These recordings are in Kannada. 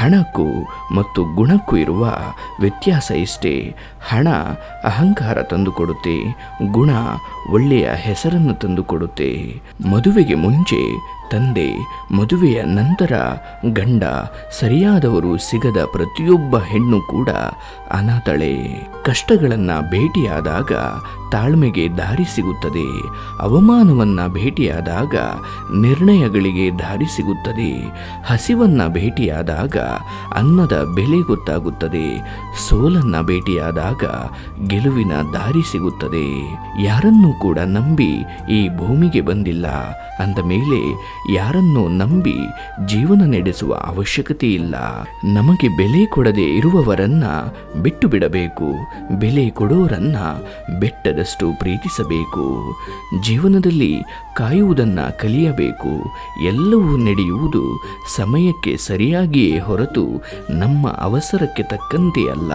ಹಣಕ್ಕೂ ಮತ್ತು ಗುಣಕ್ಕೂ ಇರುವ ವ್ಯತ್ಯಾಸ ಇಷ್ಟೇ ಹಣ ಅಹಂಕಾರ ತಂದುಕೊಡುತ್ತೆ ಗುಣ ಒಳ್ಳೆಯ ಹೆಸರನ್ನು ತಂದುಕೊಡುತ್ತೆ ಮದುವೆಗೆ ಮುಂಚೆ ತಂದೆ ಮದುವೆಯ ನಂತರ ಗಂಡ ಸರಿಯಾದವರು ಸಿಗದ ಪ್ರತಿಯೊಬ್ಬ ಹೆಣ್ಣು ಕೂಡ ಅನಾಥಳೆ ಕಷ್ಟಗಳನ್ನ ಭೇಟಿಯಾದಾಗ ತಾಳ್ಮೆಗೆ ದಾರಿ ಸಿಗುತ್ತದೆ ಅವಮಾನವನ್ನ ಭೇಟಿಯಾದಾಗ ನಿರ್ಣಯಗಳಿಗೆ ದಾರಿ ಸಿಗುತ್ತದೆ ಹಸಿವನ್ನ ಭೇಟಿಯಾದಾಗ ಅನ್ನದ ಬೆಲೆ ಗೊತ್ತಾಗುತ್ತದೆ ಸೋಲನ್ನ ಭೇಟಿಯಾದಾಗ ಗೆಲುವಿನ ದಾರಿ ಸಿಗುತ್ತದೆ ಯಾರನ್ನೂ ಕೂಡ ನಂಬಿ ಈ ಭೂಮಿಗೆ ಬಂದಿಲ್ಲ ಅಂದ ಮೇಲೆ ಯಾರನ್ನೂ ನಂಬಿ ಜೀವನ ನಡೆಸುವ ಅವಶ್ಯಕತೆ ಇಲ್ಲ ನಮಗೆ ಬೆಲೆ ಕೊಡದೆ ಇರುವವರನ್ನ ಬಿಟ್ಟು ಬಿಡಬೇಕು ಬೆಲೆ ಕೊಡೋರನ್ನ ಬೆಟ್ಟದಷ್ಟು ಪ್ರೀತಿಸಬೇಕು ಜೀವನದಲ್ಲಿ ಕಾಯುವುದನ್ನ ಕಲಿಯಬೇಕು ಎಲ್ಲವೂ ನಡೆಯುವುದು ಸಮಯಕ್ಕೆ ಸರಿಯಾಗಿಯೇ ಹೊರತು ನಮ್ಮ ಅವಸರಕ್ಕೆ ತಕ್ಕಂತೆ ಅಲ್ಲ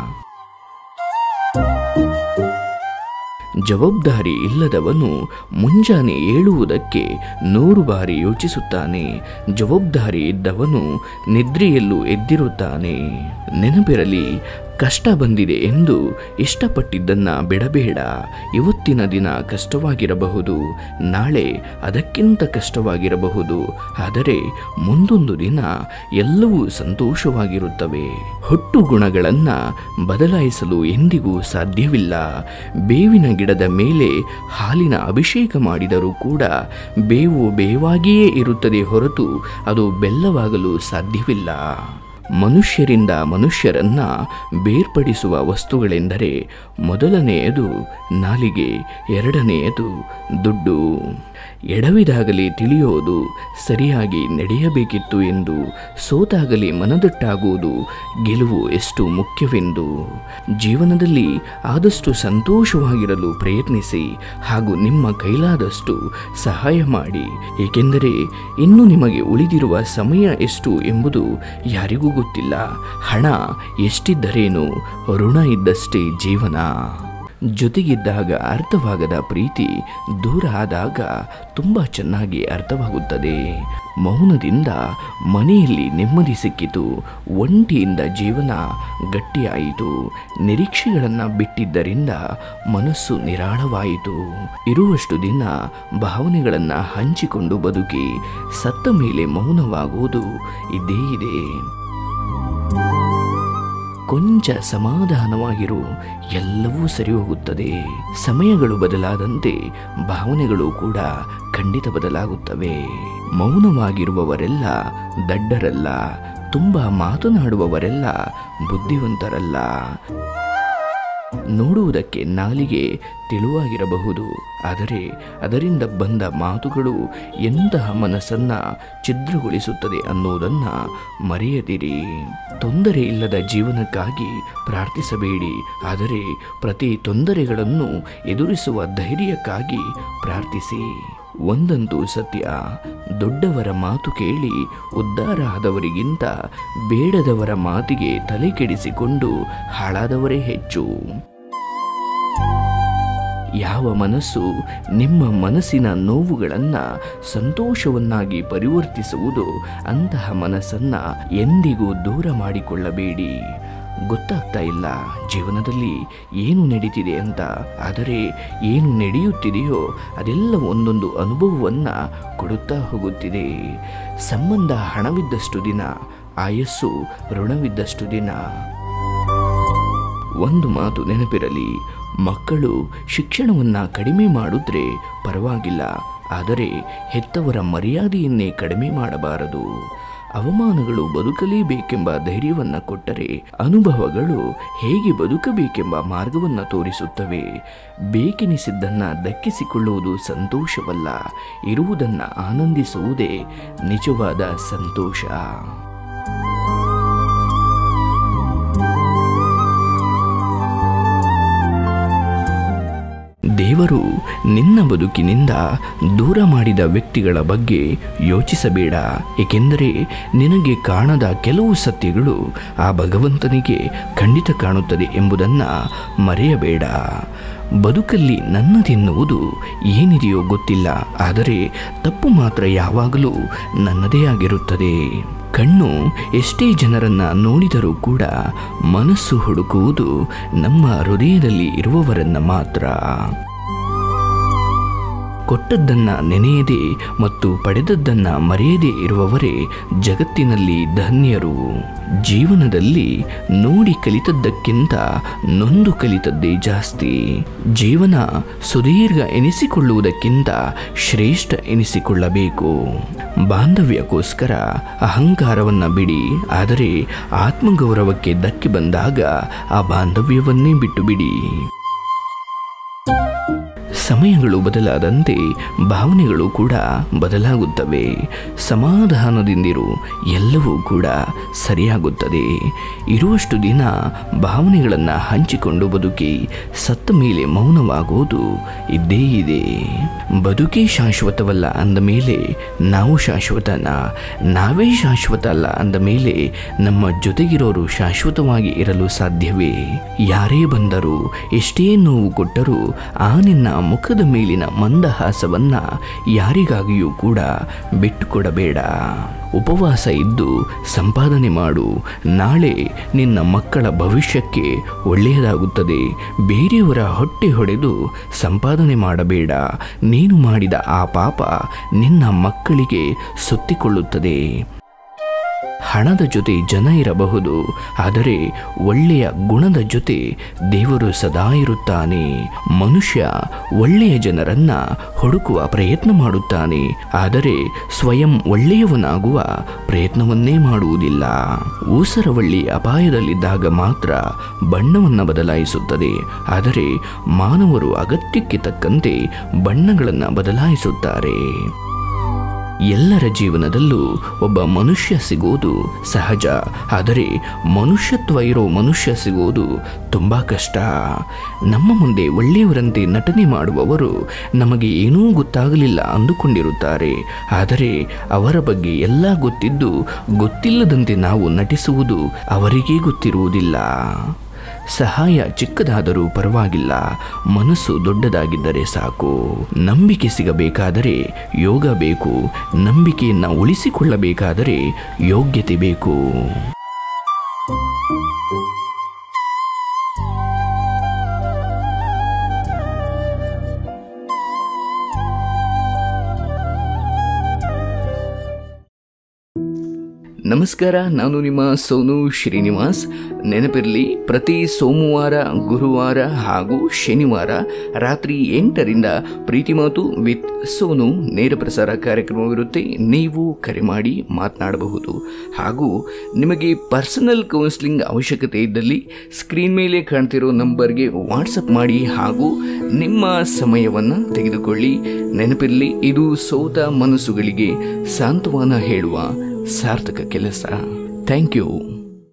ಜವಾಬ್ದಾರಿ ಇಲ್ಲದವನು ಮುಂಜಾನೆ ಏಳುವುದಕ್ಕೆ ನೂರು ಬಾರಿ ಯೋಚಿಸುತ್ತಾನೆ ಜವಾಬ್ದಾರಿ ಇದ್ದವನು ನಿದ್ರೆಯಲ್ಲೂ ಎದ್ದಿರುತ್ತಾನೆ ನೆನಪಿರಲಿ ಕಷ್ಟ ಬಂದಿದೆ ಎಂದು ಇಷ್ಟಪಟ್ಟಿದ್ದನ್ನ ಬಿಡಬೇಡ ಇವತ್ತಿನ ದಿನ ಕಷ್ಟವಾಗಿರಬಹುದು ನಾಳೆ ಅದಕ್ಕಿಂತ ಕಷ್ಟವಾಗಿರಬಹುದು ಆದರೆ ಮುಂದೊಂದು ದಿನ ಎಲ್ಲವೂ ಸಂತೋಷವಾಗಿರುತ್ತವೆ ಹುಟ್ಟು ಗುಣಗಳನ್ನ ಬದಲಾಯಿಸಲು ಎಂದಿಗೂ ಸಾಧ್ಯವಿಲ್ಲ ಬೇವಿನ ಗಿಡದ ಮೇಲೆ ಹಾಲಿನ ಅಭಿಷೇಕ ಮಾಡಿದರೂ ಕೂಡ ಬೇವು ಬೇವಾಗಿಯೇ ಇರುತ್ತದೆ ಹೊರತು ಅದು ಬೆಲ್ಲವಾಗಲು ಸಾಧ್ಯವಿಲ್ಲ ಮನುಷ್ಯರಿಂದ ಮನುಷ್ಯರನ್ನ ಬೇರ್ಪಡಿಸುವ ವಸ್ತುಗಳೆಂದರೆ ಮೊದಲನೆಯದು ನಾಲಿಗೆ ಎರಡನೆಯದು ದುಡ್ಡು ಎಡವಿದಾಗಲೇ ತಿಳಿಯೋದು ಸರಿಯಾಗಿ ನಡೆಯಬೇಕಿತ್ತು ಎಂದು ಸೋತಾಗಲೇ ಮನದಟ್ಟಾಗುವುದು ಗೆಲುವು ಎಷ್ಟು ಮುಖ್ಯವೆಂದು ಜೀವನದಲ್ಲಿ ಆದಷ್ಟು ಸಂತೋಷವಾಗಿರಲು ಪ್ರಯತ್ನಿಸಿ ಹಾಗೂ ನಿಮ್ಮ ಕೈಲಾದಷ್ಟು ಸಹಾಯ ಮಾಡಿ ಏಕೆಂದರೆ ಇನ್ನು ನಿಮಗೆ ಉಳಿದಿರುವ ಸಮಯ ಎಷ್ಟು ಎಂಬುದು ಯಾರಿಗೂ ಗೊತ್ತಿಲ್ಲ ಹಣ ಎಷ್ಟಿದ್ದರೇನು ಋಣ ಇದ್ದಷ್ಟೇ ಜೀವನ ಜೊತೆಗಿದ್ದಾಗ ಅರ್ಥವಾಗದ ಪ್ರೀತಿ ದೂರ ಆದಾಗ ತುಂಬ ಚೆನ್ನಾಗಿ ಅರ್ಥವಾಗುತ್ತದೆ ಮೌನದಿಂದ ಮನೆಯಲ್ಲಿ ನೆಮ್ಮದಿ ಸಿಕ್ಕಿತು ಒಂಟಿಯಿಂದ ಜೀವನ ಗಟ್ಟಿಯಾಯಿತು ನಿರೀಕ್ಷೆಗಳನ್ನು ಬಿಟ್ಟಿದ್ದರಿಂದ ಮನಸ್ಸು ನಿರಾಳವಾಯಿತು ಇರುವಷ್ಟು ದಿನ ಭಾವನೆಗಳನ್ನು ಹಂಚಿಕೊಂಡು ಬದುಕಿ ಸತ್ತ ಮೇಲೆ ಮೌನವಾಗುವುದು ಇದ್ದೇ ಇದೆ ಕೊಂಚ ಸಮಾಧಾನವಾಗಿರು ಎಲ್ಲವೂ ಸರಿ ಹೋಗುತ್ತದೆ ಸಮಯಗಳು ಬದಲಾದಂತೆ ಭಾವನೆಗಳು ಕೂಡ ಖಂಡಿತ ಬದಲಾಗುತ್ತವೆ ಮೌನವಾಗಿರುವವರೆಲ್ಲ ದಡ್ಡರಲ್ಲ ತುಂಬ ಮಾತನಾಡುವವರೆಲ್ಲ ಬುದ್ಧಿವಂತರಲ್ಲ ನೋಡುವುದಕ್ಕೆ ನಾಲಿಗೆ ತೆಳುವಾಗಿರಬಹುದು ಆದರೆ ಅದರಿಂದ ಬಂದ ಮಾತುಗಳು ಎಂತಹ ಮನಸ್ಸನ್ನ ಛಿದ್ರಗೊಳಿಸುತ್ತದೆ ಅನ್ನೋದನ್ನ ಮರೆಯದಿರಿ ತೊಂದರೆ ಇಲ್ಲದ ಜೀವನಕ್ಕಾಗಿ ಪ್ರಾರ್ಥಿಸಬೇಡಿ ಆದರೆ ಪ್ರತಿ ತೊಂದರೆಗಳನ್ನು ಎದುರಿಸುವ ಧೈರ್ಯಕ್ಕಾಗಿ ಪ್ರಾರ್ಥಿಸಿ ಒಂದಂತೂ ಸತ್ಯ ದೊಡ್ಡವರ ಮಾತು ಕೇಳಿ ಉದ್ಧಾರ ಆದವರಿಗಿಂತ ಬೇಡದವರ ಮಾತಿಗೆ ತಲೆ ಕೆಡಿಸಿಕೊಂಡು ಹಾಳಾದವರೇ ಹೆಚ್ಚು ಯಾವ ಮನಸ್ಸು ನಿಮ್ಮ ಮನಸ್ಸಿನ ನೋವುಗಳನ್ನು ಸಂತೋಷವನ್ನಾಗಿ ಪರಿವರ್ತಿಸುವುದೋ ಅಂತಹ ಮನಸ್ಸನ್ನ ಎಂದಿಗೂ ದೂರ ಮಾಡಿಕೊಳ್ಳಬೇಡಿ ಗೊತ್ತಾಗ್ತಾ ಇಲ್ಲ ಜೀವನದಲ್ಲಿ ಏನು ನಡೀತಿದೆ ಅಂತ ಆದರೆ ಏನು ನಡೆಯುತ್ತಿದೆಯೋ ಅದೆಲ್ಲ ಒಂದೊಂದು ಅನುಭವವನ್ನು ಕೊಡುತ್ತಾ ಹೋಗುತ್ತಿದೆ ಸಂಬಂಧ ಹಣವಿದ್ದಷ್ಟು ದಿನ ಆಯಸ್ಸು ಋಣವಿದ್ದಷ್ಟು ದಿನ ಒಂದು ಮಾತು ನೆನಪಿರಲಿ ಮಕ್ಕಳು ಶಿಕ್ಷಣವನ್ನು ಕಡಿಮೆ ಮಾಡಿದ್ರೆ ಪರವಾಗಿಲ್ಲ ಆದರೆ ಹೆತ್ತವರ ಮರ್ಯಾದೆಯನ್ನೇ ಕಡಿಮೆ ಮಾಡಬಾರದು ಅವಮಾನಗಳು ಬದುಕಲೇಬೇಕೆಂಬ ಧೈರ್ಯವನ್ನು ಕೊಟ್ಟರೆ ಅನುಭವಗಳು ಹೇಗೆ ಬದುಕಬೇಕೆಂಬ ಮಾರ್ಗವನ್ನು ತೋರಿಸುತ್ತವೆ ಬೇಕೆನಿಸಿದ್ದನ್ನ ದಕ್ಕಿಸಿಕೊಳ್ಳುವುದು ಸಂತೋಷವಲ್ಲ ಇರುವುದನ್ನ ಆನಂದಿಸುವುದೇ ನಿಜವಾದ ಸಂತೋಷ ದೇವರು ನಿನ್ನ ಬದುಕಿನಿಂದ ದೂರ ಮಾಡಿದ ವ್ಯಕ್ತಿಗಳ ಬಗ್ಗೆ ಯೋಚಿಸಬೇಡ ಏಕೆಂದರೆ ನಿನಗೆ ಕಾಣದ ಕೆಲವು ಸತ್ಯಗಳು ಆ ಭಗವಂತನಿಗೆ ಖಂಡಿತ ಕಾಣುತ್ತದೆ ಎಂಬುದನ್ನು ಮರೆಯಬೇಡ ಬದುಕಲ್ಲಿ ನನ್ನದೆನ್ನುವುದು ಏನಿದೆಯೋ ಗೊತ್ತಿಲ್ಲ ಆದರೆ ತಪ್ಪು ಮಾತ್ರ ಯಾವಾಗಲೂ ನನ್ನದೇ ಆಗಿರುತ್ತದೆ ಕಣ್ಣು ಎಷ್ಟೇ ಜನರನ್ನ ನೋಡಿದರೂ ಕೂಡ ಮನಸ್ಸು ಹುಡುಕುವುದು ನಮ್ಮ ಹೃದಯದಲ್ಲಿ ಇರುವವರನ್ನ ಮಾತ್ರ ಕೊಟ್ಟದ್ದನ್ನ ನೆನೆಯದೆ ಮತ್ತು ಪಡೆದದ್ದನ್ನ ಮರೆಯದೇ ಇರುವವರೇ ಜಗತ್ತಿನಲ್ಲಿ ಧನ್ಯರು ಜೀವನದಲ್ಲಿ ನೋಡಿ ಕಲಿತದ್ದಕ್ಕಿಂತ ನೊಂದು ಕಲಿತದ್ದೇ ಜಾಸ್ತಿ ಜೀವನ ಸುದೀರ್ಘ ಎನಿಸಿಕೊಳ್ಳುವುದಕ್ಕಿಂತ ಶ್ರೇಷ್ಠ ಎನಿಸಿಕೊಳ್ಳಬೇಕು ಬಾಂಧವ್ಯಕ್ಕೋಸ್ಕರ ಅಹಂಕಾರವನ್ನ ಬಿಡಿ ಆದರೆ ಆತ್ಮಗೌರವಕ್ಕೆ ಧಕ್ಕೆ ಬಂದಾಗ ಆ ಬಾಂಧವ್ಯವನ್ನೇ ಬಿಟ್ಟು ಬಿಡಿ ಸಮಯಗಳು ಬದಲಾದಂತೆ ಭಾವನೆಗಳು ಕೂಡ ಬದಲಾಗುತ್ತವೆ ಸಮಾಧಾನದಿಂದಿರು ಎಲ್ಲವೂ ಕೂಡ ಸರಿಯಾಗುತ್ತದೆ ಇರುವಷ್ಟು ದಿನ ಭಾವನೆಗಳನ್ನು ಹಂಚಿಕೊಂಡು ಬದುಕಿ ಸತ್ತ ಮೇಲೆ ಮೌನವಾಗುವುದು ಇದ್ದೇ ಇದೆ ಬದುಕೇ ಶಾಶ್ವತವಲ್ಲ ಅಂದ ಮೇಲೆ ನಾವು ಶಾಶ್ವತನ ನಾವೇ ಶಾಶ್ವತ ಅಲ್ಲ ಅಂದ ಮೇಲೆ ನಮ್ಮ ಜೊತೆಗಿರೋರು ಶಾಶ್ವತವಾಗಿ ಇರಲು ಸಾಧ್ಯವೇ ಯಾರೇ ಬಂದರೂ ಎಷ್ಟೇ ನೋವು ಕೊಟ್ಟರೂ ಆ ನಿನ್ನ ಮುಖದ ಮೇಲಿನ ಮಂದಹಾಸವನ್ನ ಯಾರಿಗಾಗಿಯೂ ಕೂಡ ಬಿಟ್ಟುಕೊಡಬೇಡ ಉಪವಾಸ ಇದ್ದು ಸಂಪಾದನೆ ಮಾಡು ನಾಳೆ ನಿನ್ನ ಮಕ್ಕಳ ಭವಿಷ್ಯಕ್ಕೆ ಒಳ್ಳೆಯದಾಗುತ್ತದೆ ಬೇರೆಯವರ ಹೊಟ್ಟೆ ಹೊಡೆದು ಸಂಪಾದನೆ ಮಾಡಬೇಡ ನೀನು ಮಾಡಿದ ಆ ಪಾಪ ನಿನ್ನ ಮಕ್ಕಳಿಗೆ ಸುತ್ತಿಕೊಳ್ಳುತ್ತದೆ ಹಣದ ಜೊತೆ ಜನ ಇರಬಹುದು ಆದರೆ ಒಳ್ಳೆಯ ಗುಣದ ಜೊತೆ ದೇವರು ಸದಾ ಇರುತ್ತಾನೆ ಮನುಷ್ಯ ಒಳ್ಳೆಯ ಜನರನ್ನ ಹುಡುಕುವ ಪ್ರಯತ್ನ ಮಾಡುತ್ತಾನೆ ಆದರೆ ಸ್ವಯಂ ಒಳ್ಳೆಯವನಾಗುವ ಪ್ರಯತ್ನವನ್ನೇ ಮಾಡುವುದಿಲ್ಲ ಊಸರವಳ್ಳಿ ಅಪಾಯದಲ್ಲಿದ್ದಾಗ ಮಾತ್ರ ಬಣ್ಣವನ್ನು ಬದಲಾಯಿಸುತ್ತದೆ ಆದರೆ ಮಾನವರು ಅಗತ್ಯಕ್ಕೆ ತಕ್ಕಂತೆ ಬಣ್ಣಗಳನ್ನು ಬದಲಾಯಿಸುತ್ತಾರೆ ಎಲ್ಲರ ಜೀವನದಲ್ಲೂ ಒಬ್ಬ ಮನುಷ್ಯ ಸಿಗೋದು ಸಹಜ ಆದರೆ ಮನುಷ್ಯತ್ವ ಇರೋ ಮನುಷ್ಯ ಸಿಗೋದು ತುಂಬ ಕಷ್ಟ ನಮ್ಮ ಮುಂದೆ ಒಳ್ಳೆಯವರಂತೆ ನಟನೆ ಮಾಡುವವರು ನಮಗೆ ಏನೂ ಗೊತ್ತಾಗಲಿಲ್ಲ ಅಂದುಕೊಂಡಿರುತ್ತಾರೆ ಆದರೆ ಅವರ ಬಗ್ಗೆ ಎಲ್ಲ ಗೊತ್ತಿದ್ದು ಗೊತ್ತಿಲ್ಲದಂತೆ ನಾವು ನಟಿಸುವುದು ಅವರಿಗೇ ಗೊತ್ತಿರುವುದಿಲ್ಲ ಸಹಾಯ ಚಿಕ್ಕದಾದರೂ ಪರವಾಗಿಲ್ಲ ಮನಸ್ಸು ದೊಡ್ಡದಾಗಿದ್ದರೆ ಸಾಕು ನಂಬಿಕೆ ಸಿಗಬೇಕಾದರೆ ಯೋಗ ಬೇಕು ನಂಬಿಕೆಯನ್ನು ಉಳಿಸಿಕೊಳ್ಳಬೇಕಾದರೆ ಯೋಗ್ಯತೆ ಬೇಕು ನಮಸ್ಕಾರ ನಾನು ನಿಮ್ಮ ಸೋನು ಶ್ರೀನಿವಾಸ್ ನೆನಪಿರಲಿ ಪ್ರತಿ ಸೋಮವಾರ ಗುರುವಾರ ಹಾಗೂ ಶನಿವಾರ ರಾತ್ರಿ ಎಂಟರಿಂದ ಪ್ರೀತಿ ಮಾತು ವಿತ್ ಸೋನು ನೇರ ಪ್ರಸಾರ ಕಾರ್ಯಕ್ರಮವಿರುತ್ತೆ ನೀವು ಕರೆ ಮಾಡಿ ಮಾತನಾಡಬಹುದು ಹಾಗೂ ನಿಮಗೆ ಪರ್ಸನಲ್ ಕೌನ್ಸಿಲಿಂಗ್ ಅವಶ್ಯಕತೆ ಇದ್ದಲ್ಲಿ ಸ್ಕ್ರೀನ್ ಮೇಲೆ ಕಾಣ್ತಿರೋ ನಂಬರ್ಗೆ ವಾಟ್ಸಪ್ ಮಾಡಿ ಹಾಗೂ ನಿಮ್ಮ ಸಮಯವನ್ನು ತೆಗೆದುಕೊಳ್ಳಿ ನೆನಪಿರಲಿ ಇದು ಸೋತ ಮನಸ್ಸುಗಳಿಗೆ ಸಾಂತ್ವನ ಹೇಳುವ ಸಾರ್ಥಕ ಕೆಲಸ ಥ್ಯಾಂಕ್ ಯು